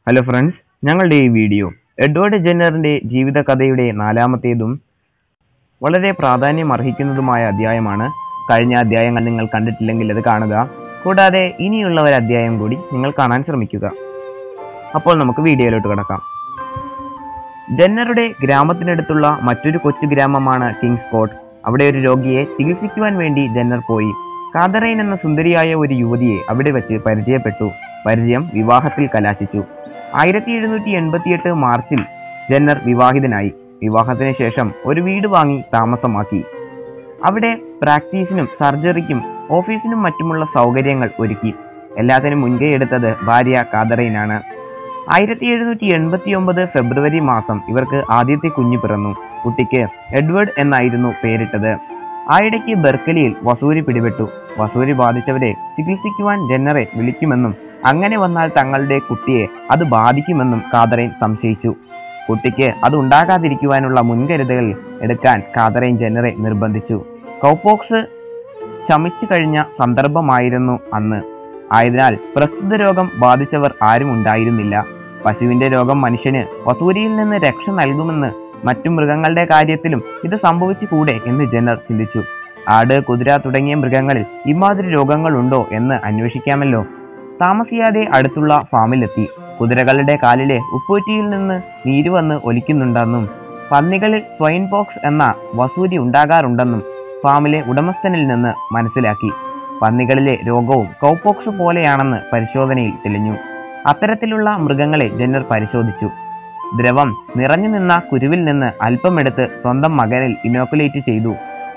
hello friends ഞങ്ങളുടെ ഈ video Edward ജെന്നറിന്റെ ജീവിതകഥയുടെ നാലാമത്തേതും വളരെ പ്രാധാന്യം അർഹിക്കുന്നതുമായ അധ്യായമാണ് കഴിഞ്ഞ അധ്യായങ്ങൾ നിങ്ങൾ കണ്ടിട്ടില്ലെങ്കിൽ അത് കാണുക കൂടാതെ ഇനിയുള്ള ഒരു അധ്യായം കൂടി നിങ്ങൾ കാണാൻ ശ്രമിക്കുക അപ്പോൾ നമുക്ക് വീഡിയോയിലോട്ട് കിടക്കാം ജെന്നറുടെ ഗ്രാമത്തിനടുത്തുള്ള മറ്റൊരു കൊച്ചു ഗ്രാമമാണ് കിങ്സ് കോട്ട് അവിടെ ഒരു രോഗിയെ ചികിത്സിക്കുവാൻ വേണ്ടി ജെന്നർ പോയി കാതറൈൻ എന്ന സുന്ദരിയായ ഒരു യുവതിയെ അവിടെ വെച്ച് പരിചയപ്പെട്ടു പരിചയം വിവാഹത്തിൽ കലാശിച്ചു ആയിരത്തി എഴുന്നൂറ്റി എൺപത്തിയെട്ട് മാർച്ചിൽ ജെന്നർ വിവാഹിതനായി വിവാഹത്തിന് ശേഷം ഒരു വീട് വാങ്ങി താമസമാക്കി അവിടെ പ്രാക്ടീസിനും സർജറിക്കും ഓഫീസിനും മറ്റുമുള്ള സൗകര്യങ്ങൾ ഒരുക്കി എല്ലാത്തിനും മുൻകൈ എടുത്തത് ഭാര്യ കാതറൈനാണ് ആയിരത്തി എഴുന്നൂറ്റി എൺപത്തി ഒമ്പത് ഫെബ്രുവരി മാസം ഇവർക്ക് ആദ്യത്തെ കുഞ്ഞു പിറന്നു കുട്ടിക്ക് എഡ്വേർഡ് എന്നായിരുന്നു പേരിട്ടത് ആയിടയ്ക്ക് ബെർക്കലിയിൽ വസൂരി പിടിപെട്ടു വസൂരി ബാധിച്ചവരെ ചികിത്സിക്കുവാൻ ജെന്നറെ വിളിക്കുമെന്നും അങ്ങനെ വന്നാൽ തങ്ങളുടെ കുട്ടിയെ അത് ബാധിക്കുമെന്നും കാതറൈൻ സംശയിച്ചു കുട്ടിക്ക് അത് ഉണ്ടാകാതിരിക്കുവാനുള്ള മുൻകരുതലുകൾ എടുക്കാൻ കാതറൈൻ ജെന്നറെ നിർബന്ധിച്ചു കൗപോക്സ് ശമിച്ചു കഴിഞ്ഞ സന്ദർഭമായിരുന്നു അന്ന് ആയതിനാൽ പ്രസ്തുത രോഗം ബാധിച്ചവർ ആരും ഉണ്ടായിരുന്നില്ല പശുവിന്റെ രോഗം മനുഷ്യന് വസൂരിയിൽ നിന്ന് രക്ഷ നൽകുമെന്ന് മറ്റു മൃഗങ്ങളുടെ കാര്യത്തിലും ഇത് സംഭവിച്ചു കൂടെ എന്ന് ജനർ ചിന്തിച്ചു ആട് കുതിര തുടങ്ങിയ മൃഗങ്ങളിൽ ഇമാതിരി രോഗങ്ങൾ ഉണ്ടോ എന്ന് അന്വേഷിക്കാമല്ലോ താമസിയാതെ അടുത്തുള്ള ഫാമിലെത്തി കുതിരകളുടെ കാലിലെ ഉപ്പൂറ്റിയിൽ നിന്ന് നീര് വന്ന് ഒലിക്കുന്നുണ്ടെന്നും പന്നികളിൽ സ്വൈൻ പോക്സ് എന്ന വസൂരി ഉണ്ടാകാറുണ്ടെന്നും ഫാമിലെ ഉടമസ്ഥനിൽ നിന്ന് മനസ്സിലാക്കി പന്നികളിലെ രോഗവും കൗപോക്സ് പോലെയാണെന്ന് പരിശോധനയിൽ തെളിഞ്ഞു അത്തരത്തിലുള്ള മൃഗങ്ങളെ ജെന്നർ പരിശോധിച്ചു ദ്രവം നിറഞ്ഞു നിന്ന കുരുവിൽ നിന്ന് അല്പമെടുത്ത് സ്വന്തം മകനിൽ ഇനോക്കുലേറ്റ് ചെയ്തു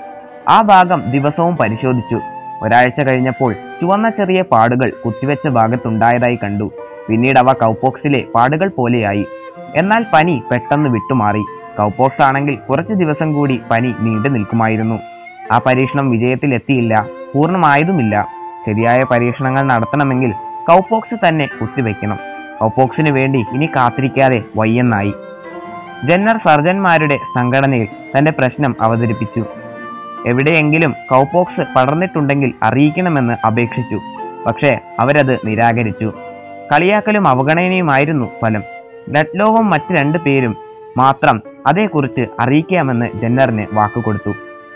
ആ ഭാഗം ദിവസവും പരിശോധിച്ചു ഒരാഴ്ച കഴിഞ്ഞപ്പോൾ ചുവന്ന ചെറിയ പാടുകൾ കുത്തിവെച്ച ഭാഗത്തുണ്ടായതായി കണ്ടു പിന്നീട് അവ കൗപോക്സിലെ പാടുകൾ പോലെയായി എന്നാൽ പനി പെട്ടെന്ന് വിട്ടുമാറി കൗപോക്സ് ആണെങ്കിൽ കുറച്ചു ദിവസം കൂടി പനി നീണ്ടു നിൽക്കുമായിരുന്നു ആ പരീക്ഷണം വിജയത്തിലെത്തിയില്ല പൂർണ്ണമായതുമില്ല ശരിയായ പരീക്ഷണങ്ങൾ നടത്തണമെങ്കിൽ കൗപോക്സ് തന്നെ കുത്തിവെക്കണം കൗപോക്സിന് വേണ്ടി ഇനി കാത്തിരിക്കാതെ വയ്യെന്നായി ജന്നർ സർജന്മാരുടെ സംഘടനയിൽ തന്റെ പ്രശ്നം അവതരിപ്പിച്ചു എവിടെയെങ്കിലും കൗപോക്സ് പടർന്നിട്ടുണ്ടെങ്കിൽ അറിയിക്കണമെന്ന് അപേക്ഷിച്ചു പക്ഷേ അവരത് നിരാകരിച്ചു കളിയാക്കലും അവഗണനയുമായിരുന്നു ഫലം ലഡ്ലോവും മറ്റ് രണ്ട് പേരും മാത്രം അതേക്കുറിച്ച് അറിയിക്കാമെന്ന് ജന്നറിന് വാക്കുകൊടുത്തു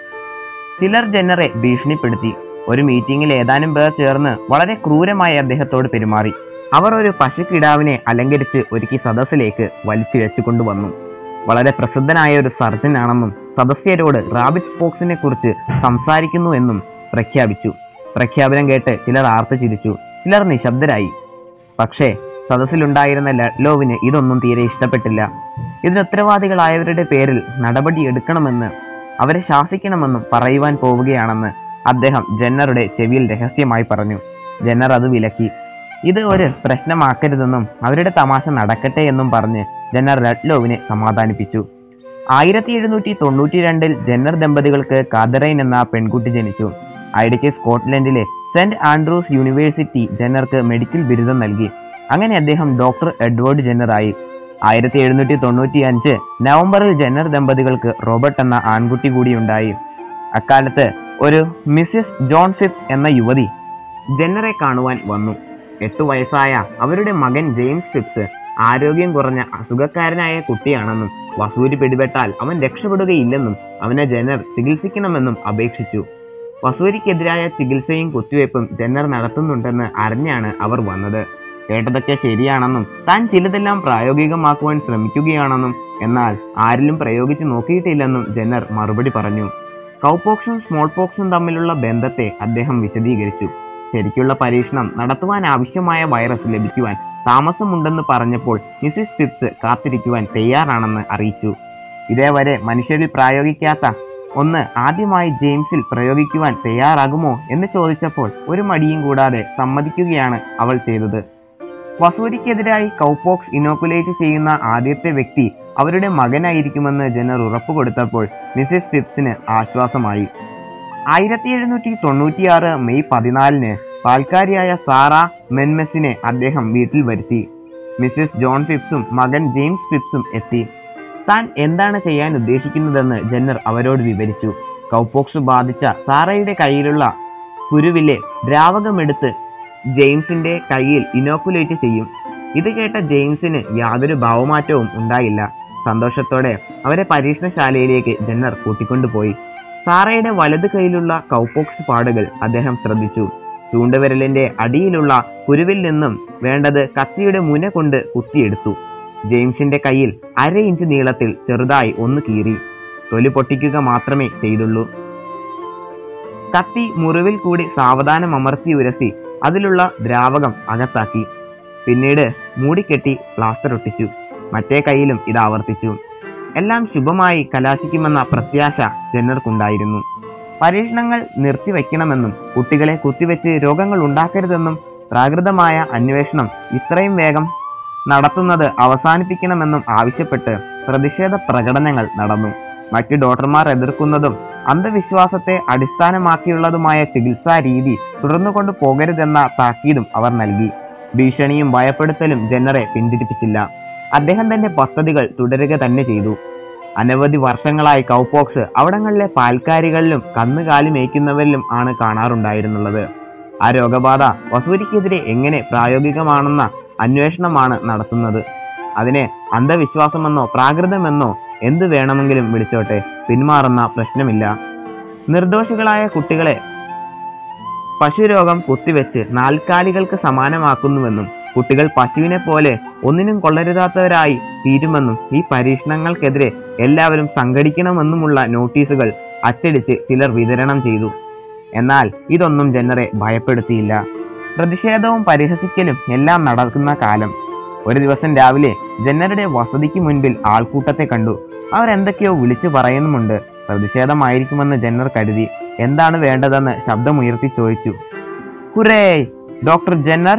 ചിലർ ജന്നറെ ഭീഷണിപ്പെടുത്തി ഒരു മീറ്റിംഗിൽ ഏതാനും പേർ ചേർന്ന് വളരെ ക്രൂരമായി അദ്ദേഹത്തോട് പെരുമാറി അവർ ഒരു പശുക്കിടാവിനെ അലങ്കരിച്ച് ഒരുക്കി സദസ്സിലേക്ക് വലിച്ചിഴച്ചു കൊണ്ടുവന്നു വളരെ പ്രസിദ്ധനായ ഒരു സർജനാണെന്നും സദസ്യരോട് റാബിറ്റ് സ്പോക്സിനെ കുറിച്ച് സംസാരിക്കുന്നു എന്നും പ്രഖ്യാപിച്ചു പ്രഖ്യാപനം കേട്ട് ചിലർ ആർത്തു ചിരിച്ചു ചിലർ നിശബ്ദരായി പക്ഷേ സദസ്സിലുണ്ടായിരുന്ന ലഡ്ലോവിന് ഇതൊന്നും തീരെ ഇഷ്ടപ്പെട്ടില്ല ഇതിന് ഉത്തരവാദികളായവരുടെ പേരിൽ നടപടി എടുക്കണമെന്ന് അവരെ ശാസിക്കണമെന്നും പറയുവാൻ പോവുകയാണെന്ന് അദ്ദേഹം ജന്നറുടെ ചെവിയിൽ രഹസ്യമായി പറഞ്ഞു ജന്നർ അത് വിലക്കി ഇത് ഒരു പ്രശ്നമാക്കരുതെന്നും അവരുടെ തമാശ നടക്കട്ടെ എന്നും പറഞ്ഞ് ജന്നർ ലഡ്ലോവിനെ സമാധാനിപ്പിച്ചു ആയിരത്തി എഴുന്നൂറ്റി തൊണ്ണൂറ്റി രണ്ടിൽ ജന്നർ ദമ്പതികൾക്ക് കാതറൈൻ എന്ന പെൺകുട്ടി ജനിച്ചു അയിടയ്ക്ക് സ്കോട്ട്ലൻഡിലെ സെന്റ് ആൻഡ്രൂസ് യൂണിവേഴ്സിറ്റി ജന്നർക്ക് മെഡിക്കൽ ബിരുദം നൽകി അങ്ങനെ അദ്ദേഹം ഡോക്ടർ എഡ്വേർഡ് ജന്നറായി ആയിരത്തി എഴുന്നൂറ്റി തൊണ്ണൂറ്റി അഞ്ച് നവംബറിൽ ജന്നർ ദമ്പതികൾക്ക് റോബർട്ട് എന്ന ആൺകുട്ടി കൂടിയുണ്ടായി അക്കാലത്ത് ഒരു മിസ്സിസ് ജോൺ ഫിപ്സ് എന്ന യുവതി ജന്നറെ കാണുവാൻ വന്നു എട്ടു വയസ്സായ അവരുടെ മകൻ ജെയിംസ് ഫിപ്സ് ആരോഗ്യം കുറഞ്ഞ അസുഖക്കാരനായ കുട്ടിയാണെന്നും വസൂരി പിടിപെട്ടാൽ അവൻ രക്ഷപ്പെടുകയില്ലെന്നും അവനെ ജനർ ചികിത്സിക്കണമെന്നും അപേക്ഷിച്ചു വസൂരിക്കെതിരായ ചികിത്സയും കുത്തിവയ്പും ജനർ നടത്തുന്നുണ്ടെന്ന് അറിഞ്ഞാണ് അവർ വന്നത് കേട്ടതൊക്കെ ശരിയാണെന്നും താൻ ചിലതെല്ലാം പ്രായോഗികമാക്കുവാൻ ശ്രമിക്കുകയാണെന്നും എന്നാൽ ആരിലും പ്രയോഗിച്ചു നോക്കിയിട്ടില്ലെന്നും ജനർ മറുപടി പറഞ്ഞു കൗപോക്സും സ്മോൾ പോക്സും തമ്മിലുള്ള ബന്ധത്തെ അദ്ദേഹം വിശദീകരിച്ചു ശരിക്കുള്ള പരീക്ഷണം നടത്തുവാൻ ആവശ്യമായ വൈറസ് ലഭിക്കുവാൻ താമസമുണ്ടെന്ന് പറഞ്ഞപ്പോൾ മിസിസ് ഫിപ്സ് കാത്തിരിക്കുവാൻ തയ്യാറാണെന്ന് അറിയിച്ചു ഇതേവരെ മനുഷ്യരിൽ പ്രായോഗിക്കാത്ത ഒന്ന് ആദ്യമായി ജെയിംസിൽ പ്രയോഗിക്കുവാൻ തയ്യാറാകുമോ എന്ന് ചോദിച്ചപ്പോൾ ഒരു മടിയും കൂടാതെ സമ്മതിക്കുകയാണ് അവൾ ചെയ്തത് വസൂരിക്കെതിരായി കൗപോക്സ് ഇനോക്കുലേറ്റ് ചെയ്യുന്ന ആദ്യത്തെ വ്യക്തി അവരുടെ മകനായിരിക്കുമെന്ന് ജനർ ഉറപ്പു കൊടുത്തപ്പോൾ മിസിസ് ഫിപ്സിന് ആശ്വാസമായി ആയിരത്തി എഴുന്നൂറ്റി തൊണ്ണൂറ്റിയാറ് മെയ് പതിനാലിന് പാൽക്കാരിയായ സാറ മെൻമെസിനെ അദ്ദേഹം വീട്ടിൽ വരുത്തി മിസ്സിസ് ജോൺ ഫിപ്സും മകൻ ജെയിംസ് ഫിപ്സും എത്തി താൻ എന്താണ് ചെയ്യാൻ ഉദ്ദേശിക്കുന്നതെന്ന് ജന്നർ അവരോട് വിവരിച്ചു കൗപോക്സ് ബാധിച്ച സാറയുടെ കയ്യിലുള്ള കുരുവിലെ ദ്രാവകമെടുത്ത് ജെയിംസിന്റെ കയ്യിൽ ഇനോക്കുലേറ്റ് ചെയ്യും ഇത് കേട്ട ജെയിംസിന് യാതൊരു ഭാവമാറ്റവും ഉണ്ടായില്ല സന്തോഷത്തോടെ അവരെ പരീക്ഷണശാലയിലേക്ക് ജെന്നർ കൂട്ടിക്കൊണ്ടുപോയി സാറയുടെ വലത് കൈയിലുള്ള കൗപോക്സ് പാടുകൾ അദ്ദേഹം ശ്രദ്ധിച്ചു ചൂണ്ടുവിരലിന്റെ അടിയിലുള്ള കുരുവിൽ നിന്നും വേണ്ടത് കത്തിയുടെ മുന കൊണ്ട് കുത്തിയെടുത്തു ജെയിംസിന്റെ കയ്യിൽ അര ഇഞ്ച് നീളത്തിൽ ചെറുതായി ഒന്ന് കീറി തൊലി പൊട്ടിക്കുക മാത്രമേ ചെയ്തുള്ളൂ കത്തി മുറിവിൽ കൂടി സാവധാനം അമർത്തി ഉരസി അതിലുള്ള ദ്രാവകം അകത്താക്കി പിന്നീട് മൂടിക്കെട്ടി പ്ലാസ്റ്റർ ഒട്ടിച്ചു മറ്റേ കൈയിലും ഇത് ആവർത്തിച്ചു എല്ലാം ശുഭമായി കലാശിക്കുമെന്ന പ്രത്യാശ ജെന്നർക്കുണ്ടായിരുന്നു പരീക്ഷണങ്ങൾ നിർത്തിവെക്കണമെന്നും കുട്ടികളെ കുത്തിവെച്ച് രോഗങ്ങൾ ഉണ്ടാക്കരുതെന്നും പ്രാകൃതമായ അന്വേഷണം ഇത്രയും വേഗം നടത്തുന്നത് അവസാനിപ്പിക്കണമെന്നും ആവശ്യപ്പെട്ട് പ്രതിഷേധ പ്രകടനങ്ങൾ നടന്നു മറ്റ് ഡോക്ടർമാർ എതിർക്കുന്നതും അന്ധവിശ്വാസത്തെ അടിസ്ഥാനമാക്കിയുള്ളതുമായ ചികിത്സാ രീതി തുടർന്നുകൊണ്ട് പോകരുതെന്ന താക്കീതും അവർ നൽകി ഭീഷണിയും ഭയപ്പെടുത്തലും ജെന്നറെ പിന്തിരിപ്പിച്ചില്ല അദ്ദേഹം തന്റെ പദ്ധതികൾ തുടരുക തന്നെ ചെയ്തു അനവധി വർഷങ്ങളായി കൗപോക്സ് അവിടങ്ങളിലെ പാൽക്കാരികളിലും കന്നുകാലി മേയ്ക്കുന്നവരിലും ആണ് കാണാറുണ്ടായിരുന്നുള്ളത് ആ രോഗബാധ വസൂരിക്കെതിരെ എങ്ങനെ പ്രായോഗികമാണെന്ന അന്വേഷണമാണ് നടത്തുന്നത് അതിനെ അന്ധവിശ്വാസമെന്നോ പ്രാകൃതമെന്നോ എന്തു വേണമെങ്കിലും വിളിച്ചോട്ടെ പിന്മാറുന്ന പ്രശ്നമില്ല നിർദോഷികളായ കുട്ടികളെ പശുരോഗം കുത്തിവെച്ച് നാൽക്കാലികൾക്ക് സമാനമാക്കുന്നുവെന്നും കുട്ടികൾ പശുവിനെ പോലെ ഒന്നിനും കൊള്ളരുതാത്തവരായി തീരുമെന്നും ഈ പരീക്ഷണങ്ങൾക്കെതിരെ എല്ലാവരും സംഘടിക്കണമെന്നുമുള്ള നോട്ടീസുകൾ അച്ചടിച്ച് ചിലർ വിതരണം ചെയ്തു എന്നാൽ ഇതൊന്നും ജനറെ ഭയപ്പെടുത്തിയില്ല പ്രതിഷേധവും പരിഹസിക്കലും എല്ലാം നടക്കുന്ന കാലം ഒരു ദിവസം രാവിലെ ജന്നറുടെ വസതിക്ക് മുൻപിൽ ആൾക്കൂട്ടത്തെ കണ്ടു അവർ എന്തൊക്കെയോ വിളിച്ചു പറയുന്നുമുണ്ട് പ്രതിഷേധമായിരിക്കുമെന്ന് ജന്നർ കരുതി എന്താണ് വേണ്ടതെന്ന് ശബ്ദമുയർത്തി ചോദിച്ചു ഹുറേ ഡോക്ടർ ജന്നർ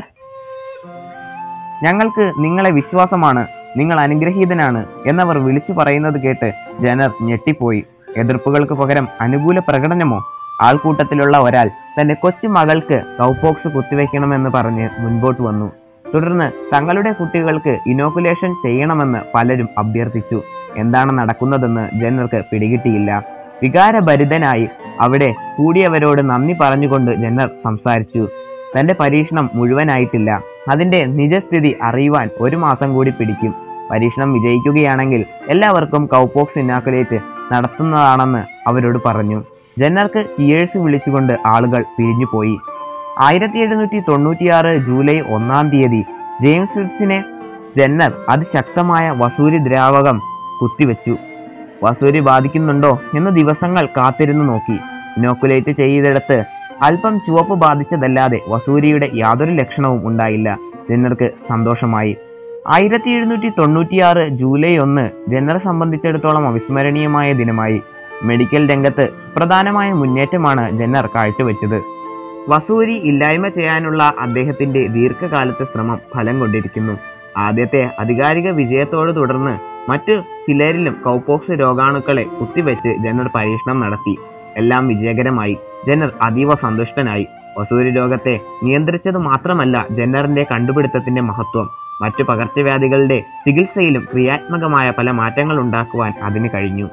ഞങ്ങൾക്ക് നിങ്ങളെ വിശ്വാസമാണ് നിങ്ങൾ അനുഗ്രഹീതനാണ് എന്നവർ വിളിച്ചു പറയുന്നത് കേട്ട് ജനർ ഞെട്ടിപ്പോയി എതിർപ്പുകൾക്ക് പകരം അനുകൂല പ്രകടനമോ ആൾക്കൂട്ടത്തിലുള്ള ഒരാൾ തന്റെ കൊച്ചു മകൾക്ക് കൗപോക്സ് കുത്തിവെക്കണമെന്ന് പറഞ്ഞ് മുൻപോട്ട് വന്നു തുടർന്ന് തങ്ങളുടെ കുട്ടികൾക്ക് ഇനോക്കുലേഷൻ ചെയ്യണമെന്ന് പലരും അഭ്യർത്ഥിച്ചു എന്താണ് നടക്കുന്നതെന്ന് ജനർക്ക് പിടികിട്ടിയില്ല വികാരഭരിതനായി അവിടെ കൂടിയവരോട് നന്ദി പറഞ്ഞുകൊണ്ട് ജനർ സംസാരിച്ചു തന്റെ പരീക്ഷണം മുഴുവനായിട്ടില്ല അതിന്റെ നിജസ്ഥിതി അറിയുവാൻ ഒരു മാസം കൂടി പിടിക്കും പരീക്ഷണം വിജയിക്കുകയാണെങ്കിൽ എല്ലാവർക്കും കൗപോക്സ് ഇനാക്കുലേറ്റ് നടത്തുന്നതാണെന്ന് അവരോട് പറഞ്ഞു ജന്നർക്ക് ചിയേഴ്സ് വിളിച്ചുകൊണ്ട് ആളുകൾ പിരിഞ്ഞുപോയി ആയിരത്തി എഴുന്നൂറ്റി തൊണ്ണൂറ്റിയാറ് ജൂലൈ ഒന്നാം തീയതി ജെയിംസ് ഫിറ്റ്സിനെ ജന്നർ അതിശക്തമായ വസൂരി ദ്രാവകം കുത്തിവെച്ചു വസൂരി ബാധിക്കുന്നുണ്ടോ എന്ന് ദിവസങ്ങൾ കാത്തിരുന്നു നോക്കി ഇനോക്കുലേറ്റ് ചെയ്തെടുത്ത് അല്പം ചുവപ്പ് ബാധിച്ചതല്ലാതെ വസൂരിയുടെ യാതൊരു ലക്ഷണവും ഉണ്ടായില്ല ജന്നർക്ക് സന്തോഷമായി ആയിരത്തി എഴുന്നൂറ്റി തൊണ്ണൂറ്റിയാറ് ജൂലൈ ഒന്ന് ജന്നറെ സംബന്ധിച്ചിടത്തോളം അവിസ്മരണീയമായ ദിനമായി മെഡിക്കൽ രംഗത്ത് പ്രധാനമായ മുന്നേറ്റമാണ് ജന്നർ കാഴ്ചവെച്ചത് വസൂരി ഇല്ലായ്മ ചെയ്യാനുള്ള അദ്ദേഹത്തിന്റെ ദീർഘകാലത്തെ ശ്രമം ഫലം കൊണ്ടിരിക്കുന്നു ആദ്യത്തെ അധികാരിക വിജയത്തോട് തുടർന്ന് മറ്റു ചിലരിലും കൗപോക്സ് രോഗാണുക്കളെ കുത്തിവെച്ച് ജനർ പരീക്ഷണം നടത്തി എല്ലാം വിജയകരമായി ജനർ അതീവ സന്തുഷ്ടനായി വസൂരി രോഗത്തെ നിയന്ത്രിച്ചത് മാത്രമല്ല ജന്നറിന്റെ കണ്ടുപിടുത്തത്തിന്റെ മഹത്വം മറ്റു പകർച്ചവ്യാധികളുടെ ചികിത്സയിലും ക്രിയാത്മകമായ പല മാറ്റങ്ങൾ ഉണ്ടാക്കുവാൻ അതിന് കഴിഞ്ഞു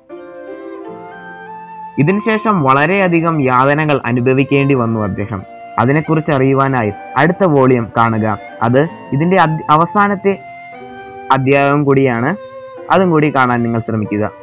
ഇതിനുശേഷം വളരെയധികം യാതനകൾ അനുഭവിക്കേണ്ടി വന്നു അദ്ദേഹം അതിനെക്കുറിച്ച് അറിയുവാനായി അടുത്ത വോളിയം കാണുക അത് ഇതിന്റെ അദ്- അവസാനത്തെ അധ്യായം കൂടിയാണ് അതും കൂടി കാണാൻ നിങ്ങൾ ശ്രമിക്കുക